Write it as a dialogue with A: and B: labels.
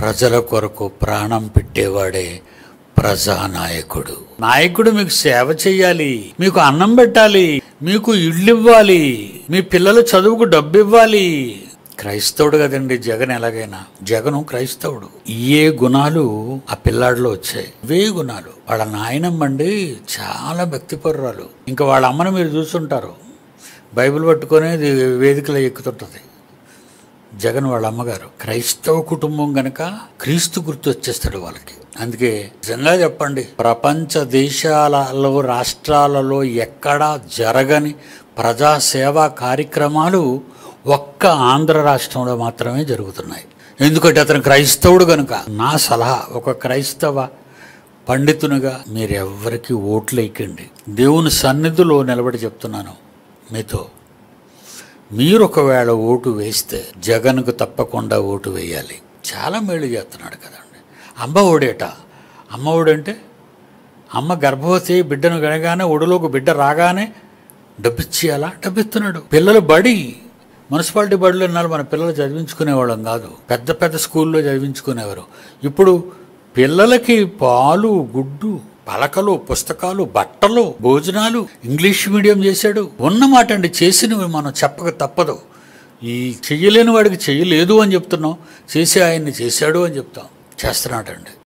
A: ప్రజల కొరకు ప్రాణం పెట్టేవాడే ప్రజానాయకుడు నాయకుడు మీకు సేవ చేయాలి మీకు అన్నం పెట్టాలి మీకు ఇళ్ళు ఇవ్వాలి మీ పిల్లల చదువుకు డబ్బు ఇవ్వాలి క్రైస్తవుడు కదండి జగన్ ఎలాగైనా జగను క్రైస్తవుడు ఏ గుణాలు ఆ పిల్లాడిలో వచ్చాయి ఇవే గుణాలు వాళ్ళ నాయనమ్మండి చాలా భక్తిపరురాలు ఇంకా వాళ్ళ అమ్మని మీరు చూస్తుంటారు బైబిల్ పట్టుకొని ఇది వేదికలో ఎక్కుతుంటుంది జగన్ వాళ్ళ అమ్మగారు క్రైస్తవ కుటుంబం గనక క్రీస్తు గుర్తు వచ్చేస్తాడు వాళ్ళకి అందుకే నిజంగా చెప్పండి ప్రపంచ దేశాలలో రాష్ట్రాలలో ఎక్కడా జరగని ప్రజా సేవా కార్యక్రమాలు ఒక్క ఆంధ్ర రాష్ట్రంలో మాత్రమే జరుగుతున్నాయి ఎందుకంటే అతను క్రైస్తవుడు గనుక నా సలహా ఒక క్రైస్తవ పండితునిగా మీరెవ్వరికి ఓట్లు వేయకండి దేవుని సన్నిధిలో నిలబడి చెప్తున్నాను మీతో మీరు ఒకవేళ ఓటు వేస్తే జగన్కు తప్పకుండా ఓటు వేయాలి చాలా మేలు చేస్తున్నాడు కదండి అమ్మ ఒడేట అమ్మ ఒడంటే అమ్మ గర్భవతి బిడ్డను కనగానే ఒడిలోకి బిడ్డ రాగానే డబ్బిచ్చేయాలా డబ్బిస్తున్నాడు పిల్లలు బడి మున్సిపాలిటీ బడిలో ఉన్నారు మన పిల్లలు చదివించుకునేవాళ్ళం కాదు పెద్ద పెద్ద స్కూల్లో చదివించుకునేవారు ఇప్పుడు పిల్లలకి పాలు గుడ్డు పలకలు పుస్తకాలు బట్టలు భోజనాలు ఇంగ్లీష్ మీడియం చేశాడు ఉన్నమాట అండి చేసినవి మనం చెప్పక తప్పదు ఈ చెయ్యలేని వాడికి చెయ్యలేదు అని చెప్తున్నాం చేసి ఆయన్ని చేశాడు అని చెప్తాం చేస్తున్నాడండి